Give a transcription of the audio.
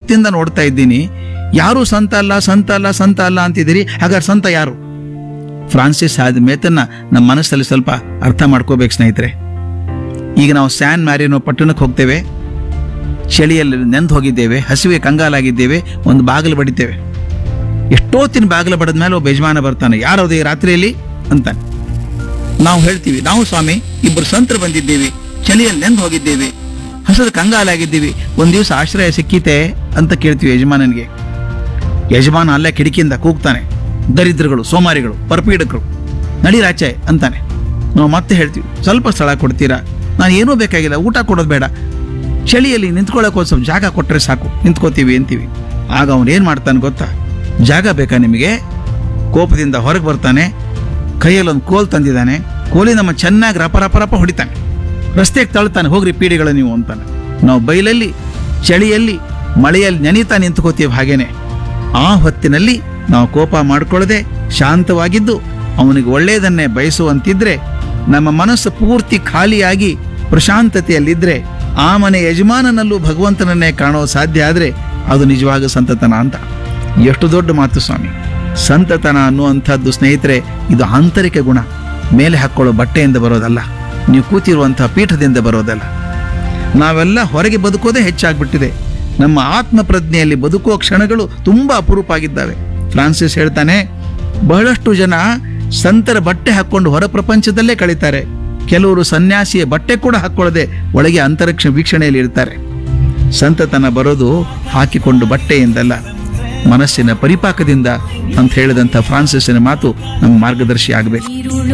ಹೊತ್ತಿಂದ ನೋಡ್ತಾ ಇದ್ದೀನಿ ಯಾರು ಸಂತ ಅಲ್ಲ ಸಂತ ಅಲ್ಲ ಸಂತ ಅಲ್ಲ ಅಂತಿದ್ದೀರಿ ಹಾಗಾದ್ರೆ ಸಂತ ಯಾರು ಫ್ರಾನ್ಸಿಸ್ ಆದ ಮೇತನ್ನ ನಮ್ಮ ಮನಸ್ಸಲ್ಲಿ ಸ್ವಲ್ಪ ಅರ್ಥ ಮಾಡ್ಕೋಬೇಕು ಸ್ನೇಹಿತರೆ ಈಗ ನಾವು ಸ್ಯಾನ್ ಮ್ಯಾರಿನೋ ಪಟ್ಟಣಕ್ಕೆ ಹೋಗ್ತೇವೆ ಚಳಿಯಲ್ಲಿ ನೆಂದು ಹೋಗಿದ್ದೇವೆ ಹಸಿವೆ ಕಂಗಾಲಾಗಿದ್ದೇವೆ ಒಂದು ಬಾಗಿಲು ಬಡಿತೇವೆ ಎಷ್ಟೊತ್ತಿನ ಬಾಗಿಲು ಬಡದ ಮೇಲೆ ಒಬ್ಬ ಯಜಮಾನ ಬರ್ತಾನೆ ಯಾರದು ಈ ರಾತ್ರಿಯಲ್ಲಿ ಅಂತಾನೆ ನಾವು ಹೇಳ್ತೀವಿ ನಾವು ಸ್ವಾಮಿ ಇಬ್ಬರು ಸಂತರು ಬಂದಿದ್ದೇವೆ ಚಳಿಯಲ್ಲಿ ನೆಂದು ಹೋಗಿದ್ದೇವೆ ಹಸದ ಕಂಗಾಲಾಗಿದ್ದೀವಿ ಒಂದ್ ದಿವಸ ಆಶ್ರಯ ಸಿಕ್ಕಿತೆ ಅಂತ ಕೇಳ್ತೀವಿ ಯಜಮಾನನಿಗೆ ಯಜಮಾನ ಅಲ್ಲೇ ಕಿಟಕಿಯಿಂದ ಕೂಗ್ತಾನೆ ದರಿದ್ರಗಳು ಸೋಮಾರಿಗಳು ಪರಪೀಡಕರು ನಡೀರಾಚೆ ಅಂತಾನೆ ನಾವು ಮತ್ತೆ ಹೇಳ್ತೀವಿ ಸ್ವಲ್ಪ ಸ್ಥಳ ಕೊಡ್ತೀರಾ ನಾನು ಏನೂ ಬೇಕಾಗಿಲ್ಲ ಊಟ ಕೊಡೋದು ಬೇಡ ಚಳಿಯಲ್ಲಿ ನಿಂತ್ಕೊಳ್ಳೋಕೆ ಒಂದು ಸ್ವಲ್ಪ ಜಾಗ ಕೊಟ್ಟರೆ ಸಾಕು ನಿಂತ್ಕೋತೀವಿ ಅಂತೀವಿ ಆಗ ಅವನು ಏನು ಮಾಡ್ತಾನೆ ಗೊತ್ತಾ ಜಾಗ ಬೇಕಾ ನಿಮಗೆ ಕೋಪದಿಂದ ಹೊರಗೆ ಬರ್ತಾನೆ ಕೈಯಲ್ಲಿ ಒಂದು ಕೋಲ್ ತಂದಿದ್ದಾನೆ ಕೋಲಿ ನಮ್ಮ ಚೆನ್ನಾಗಿ ರಪ ರಪ ರಪ ಹೊಡಿತಾನೆ ರಸ್ತೆಗೆ ತಳ್ತಾನೆ ಹೋಗ್ರಿ ಪೀಡಿಗಳು ನೀವು ಅಂತಾನೆ ನಾವು ಬೈಲಲ್ಲಿ ಚಳಿಯಲ್ಲಿ ಮಳೆಯಲ್ಲಿ ನೆನೀತಾ ನಿಂತ್ಕೋತೀವಿ ಹಾಗೇನೆ ಆ ಹೊತ್ತಿನಲ್ಲಿ ನಾವು ಕೋಪ ಮಾಡ್ಕೊಳ್ಳದೆ ಶಾಂತವಾಗಿದ್ದು ಅವನಿಗೆ ಒಳ್ಳೆಯದನ್ನೇ ಬಯಸುವಂತಿದ್ರೆ ನಮ್ಮ ಮನಸ್ಸು ಪೂರ್ತಿ ಖಾಲಿಯಾಗಿ ಪ್ರಶಾಂತತೆಯಲ್ಲಿದ್ರೆ ಆ ಮನೆ ಯಜಮಾನನಲ್ಲೂ ಭಗವಂತನನ್ನೇ ಕಾಣೋ ಸಾಧ್ಯ ಆದ್ರೆ ಅದು ನಿಜವಾಗ ಸಂತತನ ಅಂತ ಎಷ್ಟು ದೊಡ್ಡ ಮಾತು ಸ್ವಾಮಿ ಸಂತತನ ಅನ್ನುವಂಥದ್ದು ಸ್ನೇಹಿತರೆ ಇದು ಆಂತರಿಕ ಗುಣ ಮೇಲೆ ಹಾಕೊಳ್ಳೋ ಬಟ್ಟೆಯಿಂದ ಬರೋದಲ್ಲ ನೀವು ಕೂತಿರುವಂತಹ ಪೀಠದಿಂದ ಬರೋದಲ್ಲ ನಾವೆಲ್ಲ ಹೊರಗೆ ಬದುಕೋದೇ ಹೆಚ್ಚಾಗ್ಬಿಟ್ಟಿದೆ ನಮ್ಮ ಆತ್ಮ ಪ್ರಜ್ಞೆಯಲ್ಲಿ ಬದುಕುವ ಕ್ಷಣಗಳು ತುಂಬಾ ಅಪರೂಪ ಆಗಿದ್ದಾವೆ ಫ್ರಾನ್ಸಿಸ್ ಹೇಳ್ತಾನೆ ಬಹಳಷ್ಟು ಜನ ಸಂತರ ಬಟ್ಟೆ ಹಾಕೊಂಡು ಹೊರ ಪ್ರಪಂಚದಲ್ಲೇ ಕಳೀತಾರೆ ಕೆಲವರು ಸನ್ಯಾಸಿಯ ಬಟ್ಟೆ ಕೂಡ ಹಾಕೊಳ್ಳದೆ ಒಳಗೆ ಅಂತರಿಕ್ಷ ವೀಕ್ಷಣೆಯಲ್ಲಿ ಇರ್ತಾರೆ ಸಂತತನ ಬರೋದು ಹಾಕಿಕೊಂಡು ಬಟ್ಟೆಯಿಂದಲ್ಲ ಮನಸ್ಸಿನ ಪರಿಪಾಕದಿಂದ ಅಂತ ಹೇಳಿದಂಥ ಫ್ರಾನ್ಸಿಸ್ಸಿನ ಮಾತು ನಮ್ಮ ಮಾರ್ಗದರ್ಶಿ ಆಗಬೇಕು